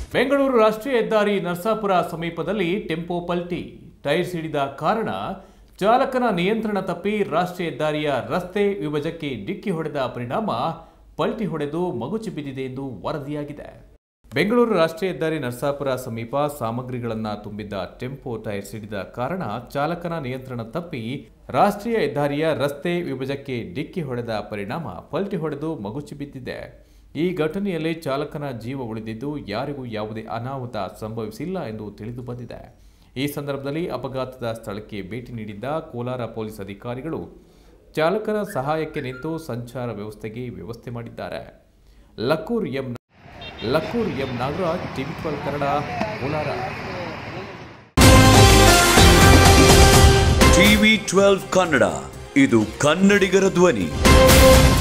ಬೆಂಗಳೂರು ರಾಷ್ಟ್ರೀಯ ಹೆದ್ದಾರಿ ನರಸಾಪುರ ಸಮೀಪದಲ್ಲಿ ಟೆಂಪೋ ಪಲ್ಟಿ ಟೈರ್ ಸಿಡಿದ ಕಾರಣ ಚಾಲಕನ ನಿಯಂತ್ರಣ ತಪ್ಪಿ ರಾಷ್ಟ್ರೀಯ ಹೆದ್ದಾರಿಯ ರಸ್ತೆ ವಿಭಜಕ್ಕೆ ಡಿಕ್ಕಿ ಹೊಡೆದ ಪರಿಣಾಮ ಪಲ್ಟಿ ಹೊಡೆದು ಮಗುಚಿ ಬಿದ್ದಿದೆ ಎಂದು ವರದಿಯಾಗಿದೆ ಬೆಂಗಳೂರು ರಾಷ್ಟ್ರೀಯ ಹೆದ್ದಾರಿ ನರಸಾಪುರ ಸಮೀಪ ಸಾಮಗ್ರಿಗಳನ್ನು ತುಂಬಿದ್ದ ಟೆಂಪೋ ಟೈರ್ ಸಿಡಿದ ಕಾರಣ ಚಾಲಕನ ನಿಯಂತ್ರಣ ತಪ್ಪಿ ರಾಷ್ಟ್ರೀಯ ಹೆದ್ದಾರಿಯ ರಸ್ತೆ ವಿಭಜಕ್ಕೆ ಡಿಕ್ಕಿ ಹೊಡೆದ ಪರಿಣಾಮ ಪಲ್ಟಿ ಹೊಡೆದು ಮಗುಚಿ ಬಿದ್ದಿದೆ ಈ ಘಟನೆಯಲ್ಲಿ ಚಾಲಕನ ಜೀವ ಉಳಿದಿದ್ದು ಯಾರಿಗೂ ಯಾವುದೇ ಅನಾಹುತ ಸಂಭವಿಸಿಲ್ಲ ಎಂದು ತಿಳಿದು ಬಂದಿದೆ ಈ ಸಂದರ್ಭದಲ್ಲಿ ಅಪಘಾತದ ಸ್ಥಳಕ್ಕೆ ಭೇಟಿ ನೀಡಿದ್ದ ಕೋಲಾರ ಪೊಲೀಸ್ ಅಧಿಕಾರಿಗಳು ಚಾಲಕನ ಸಹಾಯಕ್ಕೆ ನಿಂತು ಸಂಚಾರ ವ್ಯವಸ್ಥೆಗೆ ವ್ಯವಸ್ಥೆ ಮಾಡಿದ್ದಾರೆ Lakkur M Lakkur M Nagaraj TV twelve Kannada Kolar TV twelve Kannada ಇದು ಕನ್ನಡಿಗರ ಧ್ವನಿ